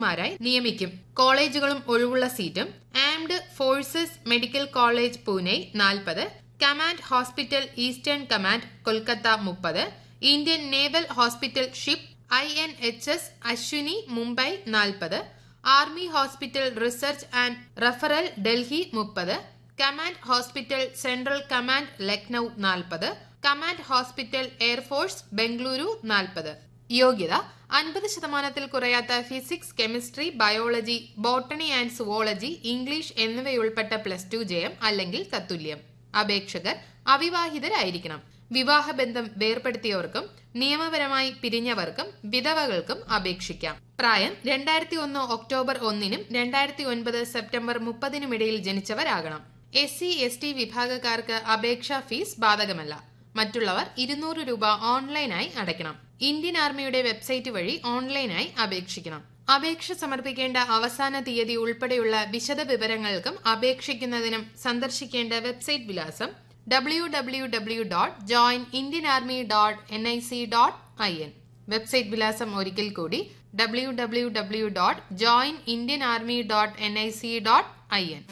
മാരായി നിയമിക്കും കോളേജുകളും ഒഴിവുള്ള സീറ്റും armed forces medical college Pune നാൽപ്പത് command hospital eastern command Kolkata മുപ്പത് Indian naval hospital ship I N H S Ashwini Mumbai നാൽപ്പത് army hospital research and referral Delhi മുപ്പത് command hospital central command Lucknow നാൽപ്പത് കമാൻഡ് ഹോസ്പിറ്റൽ എയർഫോഴ്സ് ബംഗളൂരു നാൽപ്പത് യോഗ്യത അൻപത് ശതമാനത്തിൽ കുറയാത്ത physics chemistry biology botany and zoology English എന്നിവയുൾപ്പെട്ട പ്ലസ് ടു ജയം അല്ലെങ്കിൽ തത്തുല്യം അപേക്ഷകർ അവിവാഹിതരായിരിക്കണം വിവാഹബന്ധം വേർപ്പെടുത്തിയവർക്കും നിയമപരമായി പിരിഞ്ഞവർക്കും വിധവകൾക്കും അപേക്ഷിക്കാം പ്രായം രണ്ടായിരത്തി ഒന്ന് ഒക്ടോബർ ഒന്നിനും രണ്ടായിരത്തി ഒൻപത് സെപ്റ്റംബർ മുപ്പതിനുമിടയിൽ ജനിച്ചവരാകണം എസ് സി എസ് ടി വിഭാഗക്കാർക്ക് അപേക്ഷാ ഫീസ് ബാധകമല്ല മറ്റുള്ളവർ ഇരുന്നൂറ് രൂപ ഓൺലൈനായി അടയ്ക്കണം ഇന്ത്യൻ ആർമിയുടെ വെബ്സൈറ്റ് വഴി ഓൺലൈനായി അപേക്ഷിക്കണം അപേക്ഷ സമർപ്പിക്കേണ്ട അവസാന തീയതി ഉൾപ്പെടെയുള്ള വിശദ വിവരങ്ങൾക്കും അപേക്ഷിക്കുന്നതിനും സന്ദർശിക്കേണ്ട വെബ്സൈറ്റ് വിലാസം W W W dot join Indian army dot N I C dot I N website വിലാസം ഒരിക്കൽ കൂടി W W W dot join Indian army dot N I C dot I N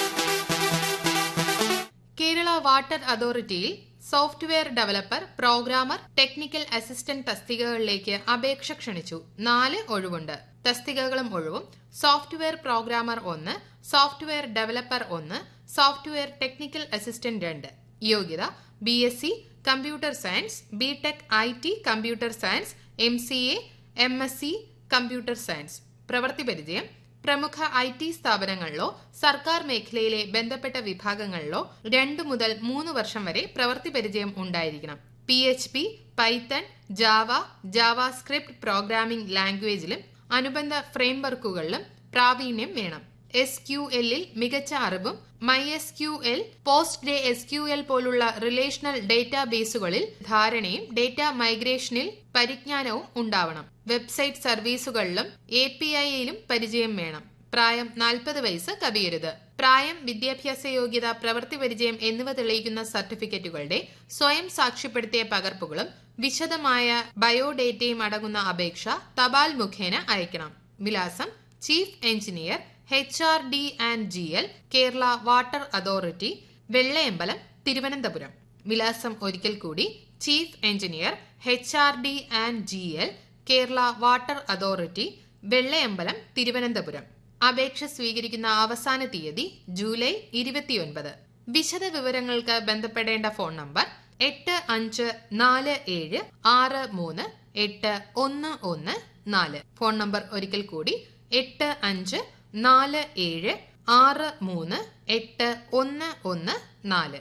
Kerala water അതോറിറ്റിയിൽ software developer programmer technical assistant തസ്തികകളിലേക്ക് അപേക്ഷ ക്ഷണിച്ചു നാല് ഒഴിവുണ്ട് തസ്തികകളും ഒഴിവും സോഫ്റ്റ്വെയർ പ്രോഗ്രാമർ ഒന്ന് സോഫ്റ്റ്വെയർ ഡെവലപ്പർ ഒന്ന് സോഫ്റ്റ്വെയർ ടെക്നിക്കൽ അസിസ്റ്റന്റ് രണ്ട് യോഗ്യത B S C computer science B tech I T computer science M C A M S C computer science പ്രവൃത്തി പരിചയം പ്രമുഖ ഐ ടി സ്ഥാപനങ്ങളിലോ സർക്കാർ മേഖലയിലെ ബന്ധപ്പെട്ട വിഭാഗങ്ങളിലോ രണ്ടു മുതൽ മൂന്ന് വർഷം വരെ പ്രവൃത്തി പരിചയം ഉണ്ടായിരിക്കണം P H P Python Java Java script programming ലാംഗ്വേജിലും അനുബന്ധ ഫ്രെയിംവർക്കുകളിലും പ്രാവീണ്യം വേണം എസ് ക്യു എല്ലിൽ മികച്ച അറിവും my S Q L postgre S Q L പോലുള്ള റിലേഷണൽ ഡേറ്റാബേസുകളിൽ ധാരണയും ഡേറ്റ മൈഗ്രേഷനിൽ പരിജ്ഞാനവും ഉണ്ടാവണം വെബ്സൈറ്റ് സർവീസുകളിലും എ പി ഐയിലും പരിചയം വേണം പ്രായം നാൽപ്പത് വയസ്സ് കവിയരുത് പ്രായം വിദ്യാഭ്യാസ യോഗ്യത പ്രവൃത്തി പരിചയം എന്നിവ തെളിയിക്കുന്ന സർട്ടിഫിക്കറ്റുകളുടെ സ്വയം സാക്ഷ്യപ്പെടുത്തിയ പകർപ്പുകളും വിശദമായ ബയോഡേറ്റയും അടങ്ങുന്ന അപേക്ഷ തപാൽ മുഖേന അയക്കണം വിലാസം chief engineer H R D and G L Kerala water authority Vellayambalam Thiruvananthapuram വിലാസം ഒരിക്കൽ കൂടി chief engineer H R D and G L Kerala water authority Vellayambalam Thiruvananthapuram അപേക്ഷ സ്വീകരിക്കുന്ന അവസാന തീയതി ജൂലൈ ഇരുപത്തിയൊൻപത് വിശദ വിവരങ്ങൾക്ക് ബന്ധപ്പെടേണ്ട ഫോൺ നമ്പർ എട്ട് അഞ്ച് നാല് ഏഴ് ആറ് മൂന്ന് എട്ട് ഒന്ന് ഒന്ന് നാല് ഫോൺ നമ്പർ ഒരിക്കൽ കൂടി എട്ട് അഞ്ച് നാല് ഏഴ് ആറ് മൂന്ന് എട്ട് ഒന്ന് ഒന്ന് നാല്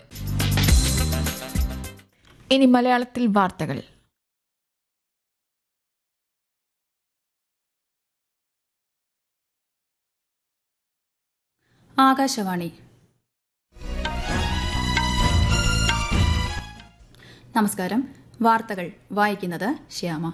ഇനി മലയാളത്തിൽ വാർത്തകൾ ആകാശവാണി നമസ്കാരം വാർത്തകൾ വായിക്കുന്നത് ശ്യാമ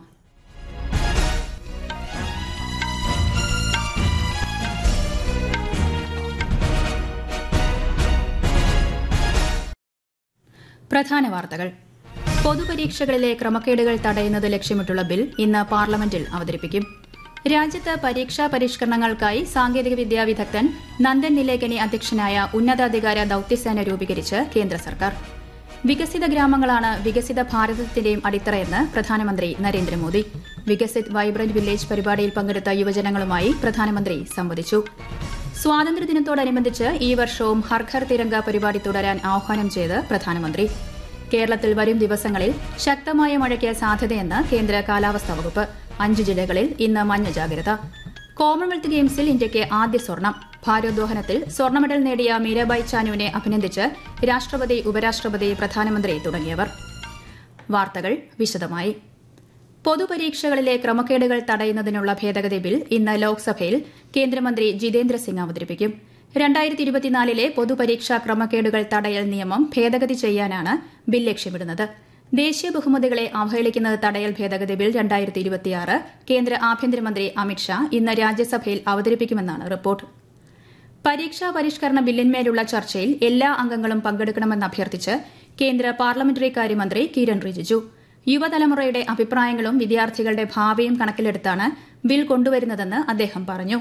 പ്രധാന വാർത്തകൾ പൊതുപരീക്ഷകളിലെ ക്രമക്കേടുകൾ തടയുന്നത് ലക്ഷ്യമിട്ടുള്ള ബിൽ ഇന്ന് പാർലമെന്റിൽ അവതരിപ്പിക്കും രാജ്യത്ത് പരീക്ഷാ പരിഷ്കരണങ്ങൾക്കായി സാങ്കേതിക വിദ്യാ വിദഗ്ധൻ നന്ദൻ നിലേക്കനി അധ്യക്ഷനായ ഉന്നതാധികാര ദൌത്യസേന രൂപീകരിച്ച് കേന്ദ്ര സർക്കാർ വികസിത ഗ്രാമങ്ങളാണ് വികസിത ഭാരതത്തിന്റെയും അടിത്തറയെന്ന് പ്രധാനമന്ത്രി നരേന്ദ്രമോദി വികസിത് വൈബ്രന്റ് വില്ലേജ് പരിപാടിയിൽ പങ്കെടുത്ത യുവജനങ്ങളുമായി പ്രധാനമന്ത്രി സംവദിച്ചു സ്വാതന്ത്ര്യദിനത്തോടനുബന്ധിച്ച് ഈ വർഷവും ഹർഘർ തിരങ്ക പരിപാടി തുടരാൻ ആഹ്വാനം ചെയ്ത് പ്രധാനമന്ത്രി കേരളത്തിൽ വരും ദിവസങ്ങളിൽ ശക്തമായ മഴയ്ക്ക് സാധ്യതയെന്ന് കേന്ദ്ര കാലാവസ്ഥാ വകുപ്പ് അഞ്ച് ജില്ലകളിൽ ഇന്ന് മഞ്ഞ ജാഗ്രത കോമൺവെൽത്ത് ഗെയിംസിൽ ഇന്ത്യയ്ക്ക് ആദ്യ സ്വർണം ഭാരോദ്വഹനത്തിൽ സ്വർണ്ണ മെഡൽ നേടിയ മീരാബായ് ചാനുവിനെ അഭിനന്ദിച്ച് രാഷ്ട്രപതി ഉപരാഷ്ട്രപതി പ്രധാനമന്ത്രി തുടങ്ങിയവർ വാർത്തകൾ വിശദമായി പൊതുപരീക്ഷകളിലെ ക്രമക്കേടുകൾ തടയുന്നതിനുള്ള ഭേദഗതി ബിൽ ഇന്ന് ലോക്സഭയിൽ കേന്ദ്രമന്ത്രി ജിതേന്ദ്ര സിംഗ് അവതരിപ്പിക്കും രണ്ടായിരത്തി ഇരുപത്തിനാലിലെ പൊതുപരീക്ഷാ ക്രമക്കേടുകൾ തടയൽ നിയമം ഭേദഗതി ചെയ്യാനാണ് ബിൽ ലക്ഷ്യമിടുന്നത് ദേശീയ ബഹുമതികളെ അവഹേളിക്കുന്നത് തടയൽ ഭേദഗതി ബിൽ രണ്ടായിരത്തി ഇരുപത്തിയാറ് കേന്ദ്ര ആഭ്യന്തരമന്ത്രി അമിത്ഷാ ഇന്ന് രാജ്യസഭയിൽ അവതരിപ്പിക്കുമെന്നാണ് റിപ്പോർട്ട് പരീക്ഷാ പരിഷ്കരണ ബില്ലിന്മേലുള്ള ചർച്ചയിൽ എല്ലാ അംഗങ്ങളും പങ്കെടുക്കണമെന്ന് അഭ്യർത്ഥിച്ച് കേന്ദ്ര പാർലമെന്ററി കാര്യമന്ത്രി കിരൺ റിജിജു യുവതലമുറയുടെ അഭിപ്രായങ്ങളും വിദ്യാർത്ഥികളുടെ ഭാവിയും കണക്കിലെടുത്താണ് ബിൽ കൊണ്ടുവരുന്നതെന്ന് അദ്ദേഹം പറഞ്ഞു